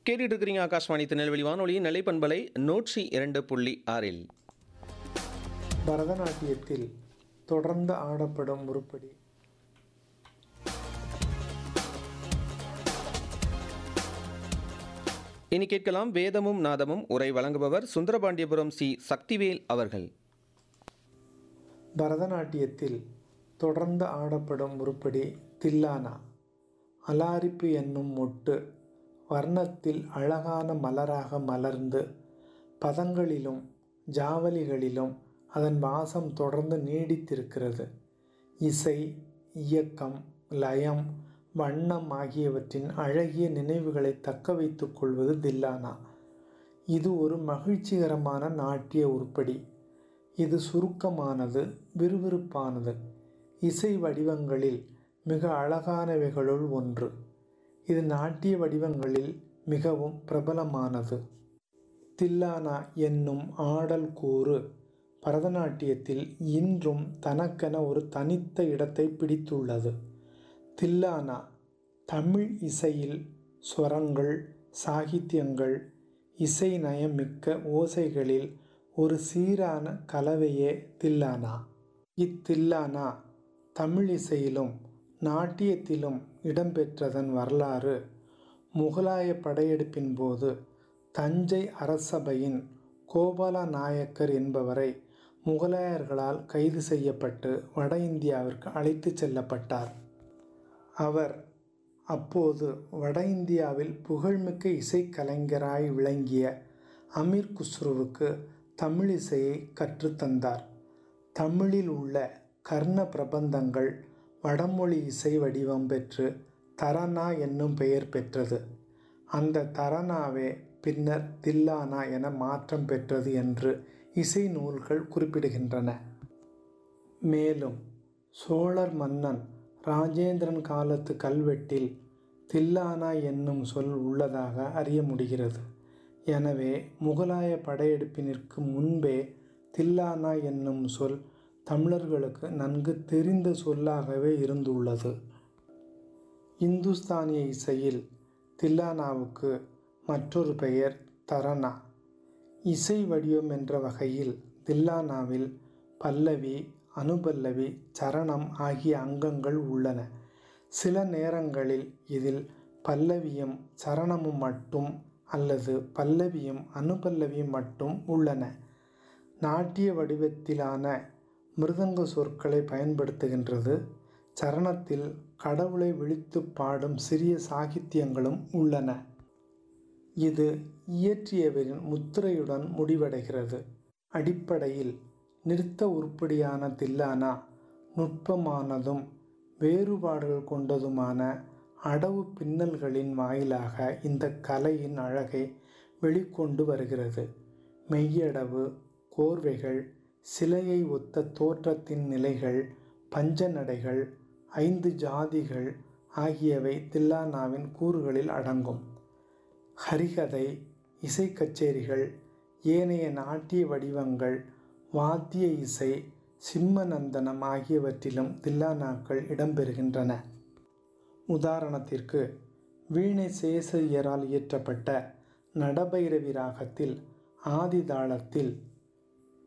கேட்டுட்டு இருக்கிறீங்க ஆகாஷ்வாணி திருநெல்வேலி வானொலி நிலைப்பண்பலை நூற்றி இரண்டு புள்ளி ஆறில் பரதநாட்டியத்தில் தொடர்ந்து ஆடப்படும் உருப்படி இனி கேட்கலாம் வேதமும் நாதமும் உரை வழங்குபவர் சுந்தரபாண்டியபுரம் சி சக்திவேல் அவர்கள் பரதநாட்டியத்தில் தொடர்ந்து ஆடப்படும் உருப்படி தில்லானா அலாரிப்பு என்னும் மொட்டு வர்ணத்தில் அழகான மலராக மலர்ந்து பதங்களிலும் ஜாவலிகளிலும் அதன் வாசம் தொடர்ந்து நீடித்திருக்கிறது இசை இயக்கம் லயம் வண்ணம் ஆகியவற்றின் அழகிய நினைவுகளை தக்க வைத்துக் கொள்வது தில்லானா இது ஒரு மகிழ்ச்சிகரமான நாட்டிய உருப்படி இது சுருக்கமானது விறுவிறுப்பானது இசை வடிவங்களில் மிக அழகானவைகளுள் ஒன்று இது நாட்டிய வடிவங்களில் மிகவும் பிரபலமானது தில்லானா என்னும் ஆடல் கூறு பரதநாட்டியத்தில் இன்றும் தனக்கென ஒரு தனித்த இடத்தை பிடித்துள்ளது தில்லானா தமிழ் இசையில் ஸ்வரங்கள் சாகித்யங்கள் இசை நயமிக்க ஓசைகளில் ஒரு சீரான கலவையே தில்லானா இத்தில்லானா தமிழ் இசையிலும் நாட்டியத்திலும் இடம்பெற்றதன் வரலாறு முகலாய படையெடுப்பின் போது தஞ்சை அரசபையின் கோபால நாயக்கர் என்பவரை முகலாயர்களால் கைது செய்யப்பட்டு வட இந்தியாவிற்கு அழைத்து செல்லப்பட்டார் அவர் அப்போது வட இந்தியாவில் புகழ்மிக்க இசைக்கலைஞராய் விளங்கிய அமீர் குஸ்ருவுக்கு தமிழிசையை கற்றுத்தந்தார் தமிழில் உள்ள கர்ண பிரபந்தங்கள் வடமொழி இசை வடிவம் பெற்று தரனா என்னும் பெயர் பெற்றது அந்த தரனாவே பின்னர் தில்லானா என மாற்றம் பெற்றது என்று இசை நூல்கள் குறிப்பிடுகின்றன மேலும் சோழர் மன்னன் ராஜேந்திரன் காலத்து கல்வெட்டில் தில்லானா என்னும் சொல் உள்ளதாக அறிய முடிகிறது எனவே முகலாய படையெடுப்பினிற்கு முன்பே தில்லானா என்னும் சொல் தமிழர்களுக்கு நன்கு தெரிந்த சொல்லாகவே இருந்துள்ளது இந்துஸ்தானிய இசையில் தில்லானாவுக்கு மற்றொரு பெயர் தரனா இசை வடிவம் என்ற வகையில் தில்லானாவில் பல்லவி அனுபல்லவி சரணம் ஆகிய அங்கங்கள் உள்ளன சில நேரங்களில் இதில் பல்லவியும் சரணமும் மட்டும் அல்லது பல்லவியும் அனுபல்லவியும் மட்டும் உள்ளன நாட்டிய வடிவத்திலான மிருதங்க சொற்களை பயன்படுத்துகின்றது சரணத்தில் கடவுளை விழித்து பாடும் சிறிய சாகித்தியங்களும் உள்ளன இது இயற்றியவரின் முத்திரையுடன் முடிவடைகிறது அடிப்படையில் நிறுத்த உருப்படியான தில்லானா நுட்பமானதும் வேறுபாடுகள் கொண்டதுமான அடவு பின்னல்களின் வாயிலாக இந்த கலையின் அழகை வெளிக்கொண்டு வருகிறது மெய்யடவு கோர்வைகள் சிலையை ஒத்த தோற்றத்தின் நிலைகள் பஞ்சநடைகள் ஐந்து ஜாதிகள் ஆகியவை தில்லானாவின் கூறுகளில் அடங்கும் ஹரிகதை இசை கச்சேரிகள் ஏனைய நாட்டிய வடிவங்கள் வாத்திய இசை சிம்மநந்தனம் ஆகியவற்றிலும் தில்லானாக்கள் இடம்பெறுகின்றன உதாரணத்திற்கு வீணை சேசையரால் இயற்றப்பட்ட நடபைரவி ராகத்தில் ஆதி தாளத்தில்